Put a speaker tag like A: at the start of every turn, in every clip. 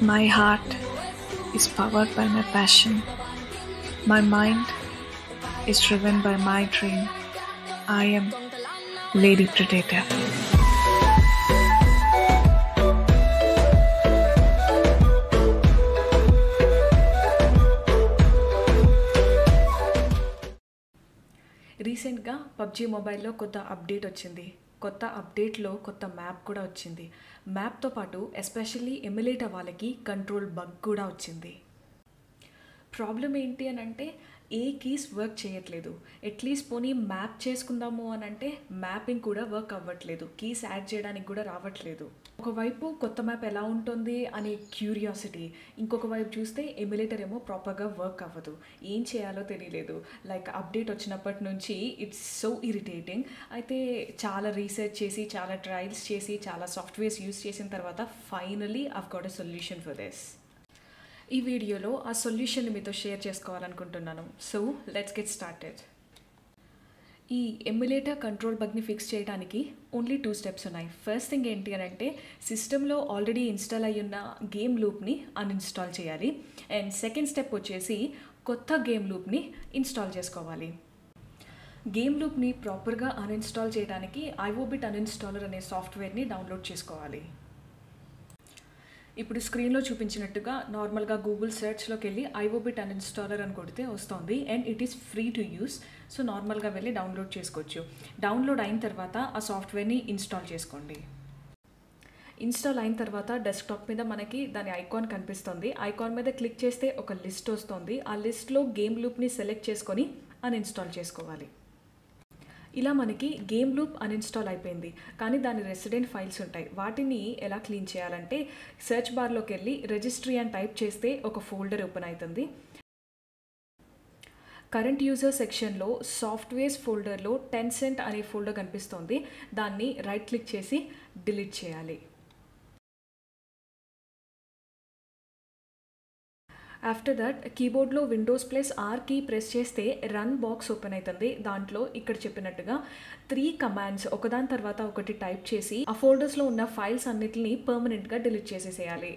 A: My heart is powered by my passion. My mind is driven by my dream. I am Lady Predator.
B: రీసెంట్గా PUBG మొబైల్లో కొత్త update వచ్చింది కొత్త అప్డేట్లో కొత్త map కూడా వచ్చింది మ్యాప్తో పాటు ఎస్పెషల్లీ ఎమ్యులేటర్ వాళ్ళకి కంట్రోల్ బగ్ కూడా వచ్చింది ప్రాబ్లం ఏంటి అని అంటే ఏ కీస్ వర్క్ చేయట్లేదు అట్లీస్ట్ పోనీ మ్యాప్ చేసుకుందాము అని అంటే మ్యాపింగ్ కూడా వర్క్ అవ్వట్లేదు కీస్ యాడ్ చేయడానికి కూడా రావట్లేదు ఒకవైపు కొత్త మ్యాప్ ఎలా ఉంటుంది అనే క్యూరియాసిటీ ఇంకొక వైపు చూస్తే ఎమ్యులేటర్ ఏమో ప్రాపర్గా వర్క్ అవ్వదు ఏం చేయాలో తెలియలేదు లైక్ అప్డేట్ వచ్చినప్పటి నుంచి ఇట్స్ సో ఇరిటేటింగ్ అయితే చాలా రీసెర్చ్ చేసి చాలా ట్రయల్స్ చేసి చాలా సాఫ్ట్వేర్స్ యూస్ చేసిన తర్వాత finally I've got a solution for this ఈ వీడియోలో ఆ సొల్యూషన్ మీతో షేర్ చేసుకోవాలనుకుంటున్నాను సో లెట్స్ గెట్ స్టార్టెడ్ ఈ ఎమ్యులేటర్ కంట్రోల్ బగ్ని ఫిక్స్ చేయడానికి ఓన్లీ టూ స్టెప్స్ ఉన్నాయి ఫస్ట్ థింగ్ ఏంటి అని అంటే సిస్టంలో ఆల్రెడీ ఇన్స్టాల్ అయ్యి ఉన్న గేమ్ లూప్ని అన్ఇన్స్టాల్ చేయాలి అండ్ సెకండ్ స్టెప్ వచ్చేసి కొత్త గేమ్ లూప్ని ఇన్స్టాల్ చేసుకోవాలి గేమ్ లూప్ని ప్రాపర్గా అన్ఇన్స్టాల్ చేయడానికి ఐఓబిట్ అన్ఇన్స్టాలర్ అనే సాఫ్ట్వేర్ని డౌన్లోడ్ చేసుకోవాలి ఇప్పుడు స్క్రీన్లో చూపించినట్టుగా నార్మల్గా గూగుల్ సెర్చ్లోకి వెళ్ళి ఐఓబిట్ అన్ఇన్స్టాలర్ అని కొడితే వస్తుంది and it is free to use so నార్మల్గా వెళ్ళి డౌన్లోడ్ చేసుకోవచ్చు డౌన్లోడ్ అయిన తర్వాత ఆ సాఫ్ట్వేర్ని ఇన్స్టాల్ చేసుకోండి ఇన్స్టాల్ అయిన తర్వాత డెస్క్టాప్ మీద మనకి దాని ఐకాన్ కనిపిస్తుంది ఐకాన్ మీద క్లిక్ చేస్తే ఒక లిస్ట్ వస్తుంది ఆ లిస్ట్లో గేమ్ లూప్ని సెలెక్ట్ చేసుకొని అన్ఇన్స్టాల్ చేసుకోవాలి ఇలా మనకి గేమ్ లూప్ అన్ఇన్స్టాల్ అయిపోయింది కానీ దాని రెసిడెంట్ ఫైల్స్ ఉంటాయి వాటిని ఎలా క్లీన్ చేయాలంటే సెర్చ్ బార్లోకి వెళ్ళి రిజిస్ట్రీ అని టైప్ చేస్తే ఒక ఫోల్డర్ ఓపెన్ అవుతుంది కరెంట్ యూజర్ సెక్షన్లో సాఫ్ట్వేర్స్ ఫోల్డర్లో టెన్ సెంట్ అనే ఫోల్డర్ కనిపిస్తుంది దాన్ని రైట్ క్లిక్ చేసి డిలీట్ చేయాలి ఆఫ్టర్ దట్ కీబోర్డ్లో Windows plus R key press చేస్తే రన్ బాక్స్ ఓపెన్ అవుతుంది దాంట్లో ఇక్కడ చెప్పినట్టుగా త్రీ కమాండ్స్ ఒకదాని తర్వాత ఒకటి టైప్ చేసి ఆ ఫోల్డర్స్లో ఉన్న ఫైల్స్ అన్నిటిని పర్మనెంట్గా డిలీట్ చేసేసేయాలి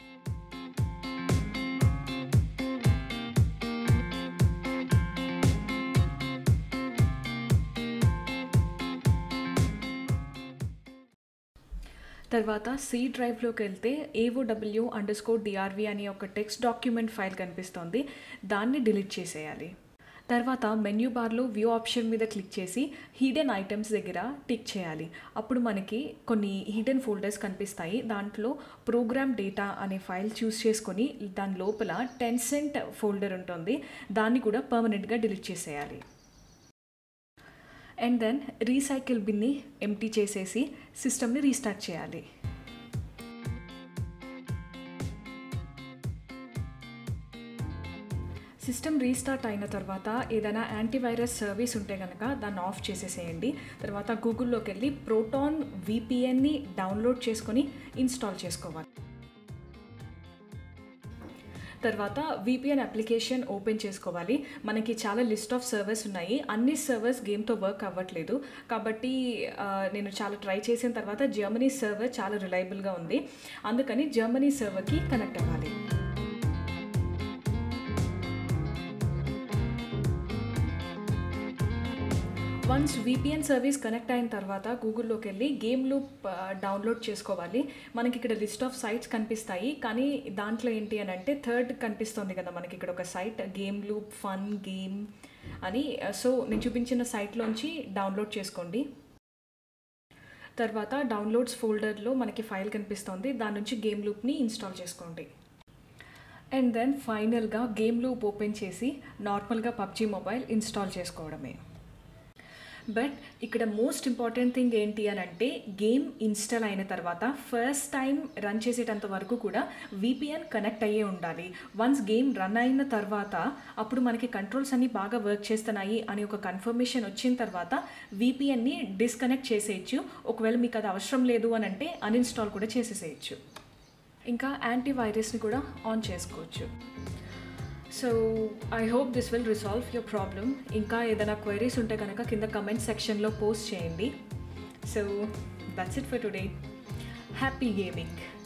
B: తర్వాత సి డ్రైవ్లోకి వెళ్తే ఏఓడబ్ల్యూ అండర్ స్కోర్ డిఆర్వి అనే ఒక టెక్స్ట్ డాక్యుమెంట్ ఫైల్ కనిపిస్తుంది దాన్ని డిలీట్ చేసేయాలి తర్వాత మెన్యూ బార్లో వ్యూ ఆప్షన్ మీద క్లిక్ చేసి హిడెన్ ఐటమ్స్ దగ్గర టిక్ చేయాలి అప్పుడు మనకి కొన్ని హిడెన్ ఫోల్డర్స్ కనిపిస్తాయి దాంట్లో ప్రోగ్రామ్ డేటా అనే ఫైల్ చూస్ చేసుకొని దాని లోపల టెన్ సెంట్ ఫోల్డర్ ఉంటుంది దాన్ని కూడా పర్మనెంట్గా డిలీట్ చేసేయాలి అండ్ దెన్ రీసైకిల్ బిన్ని ఎంటీ చేసేసి సిస్టమ్ని రీస్టార్ట్ చేయాలి సిస్టమ్ రీస్టార్ట్ అయిన తర్వాత ఏదైనా యాంటీవైరస్ సర్వీస్ ఉంటే కనుక దాన్ని ఆఫ్ చేసేసేయండి తర్వాత గూగుల్లోకి వెళ్ళి ప్రోటాన్ విపిఎన్ని డౌన్లోడ్ చేసుకొని ఇన్స్టాల్ చేసుకోవాలి తర్వాత విపిఎన్ అప్లికేషన్ ఓపెన్ చేసుకోవాలి మనకి చాలా లిస్ట్ ఆఫ్ సర్వర్స్ ఉన్నాయి అన్ని సర్వర్స్ గేమ్తో వర్క్ అవ్వట్లేదు కాబట్టి నేను చాలా ట్రై చేసిన తర్వాత జర్మనీ సర్వర్ చాలా రిలయబుల్గా ఉంది అందుకని జర్మనీ సర్వర్కి కనెక్ట్ అవ్వాలి వన్స్ విపిఎన్ సర్వీస్ కనెక్ట్ అయిన తర్వాత గూగుల్లోకి వెళ్ళి గేమ్ లూప్ డౌన్లోడ్ చేసుకోవాలి మనకి ఇక్కడ లిస్ట్ ఆఫ్ సైట్స్ కనిపిస్తాయి కానీ దాంట్లో ఏంటి అని అంటే థర్డ్ కనిపిస్తుంది కదా మనకి ఇక్కడ ఒక site game loop fun game అని సో నేను చూపించిన సైట్లోంచి డౌన్లోడ్ చేసుకోండి తర్వాత డౌన్లోడ్స్ ఫోల్డర్లో మనకి ఫైల్ కనిపిస్తుంది దాని నుంచి గేమ్ లూప్ని ఇన్స్టాల్ చేసుకోండి అండ్ దెన్ ఫైనల్గా గేమ్ లూప్ ఓపెన్ చేసి నార్మల్గా పబ్జీ మొబైల్ ఇన్స్టాల్ చేసుకోవడమే బట్ ఇక్కడ మోస్ట్ ఇంపార్టెంట్ థింగ్ ఏంటి అని అంటే గేమ్ ఇన్స్టాల్ అయిన తర్వాత ఫస్ట్ టైం రన్ చేసేటంత వరకు కూడా విపిఎన్ కనెక్ట్ అయ్యే ఉండాలి వన్స్ గేమ్ రన్ అయిన తర్వాత అప్పుడు మనకి కంట్రోల్స్ అన్నీ బాగా వర్క్ చేస్తున్నాయి అని ఒక కన్ఫర్మేషన్ వచ్చిన తర్వాత విపిఎన్ని డిస్కనెక్ట్ చేసేయచ్చు ఒకవేళ మీకు అది అవసరం లేదు అని అంటే అన్ఇన్స్టాల్ కూడా చేసేసేయచ్చు ఇంకా యాంటీవైరస్ని కూడా ఆన్ చేసుకోవచ్చు so I hope this will resolve your problem ఇంకా ఏదైనా క్వైరీస్ ఉంటే కనుక కింద కమెంట్ సెక్షన్లో పోస్ట్ చేయండి so that's it for today happy gaming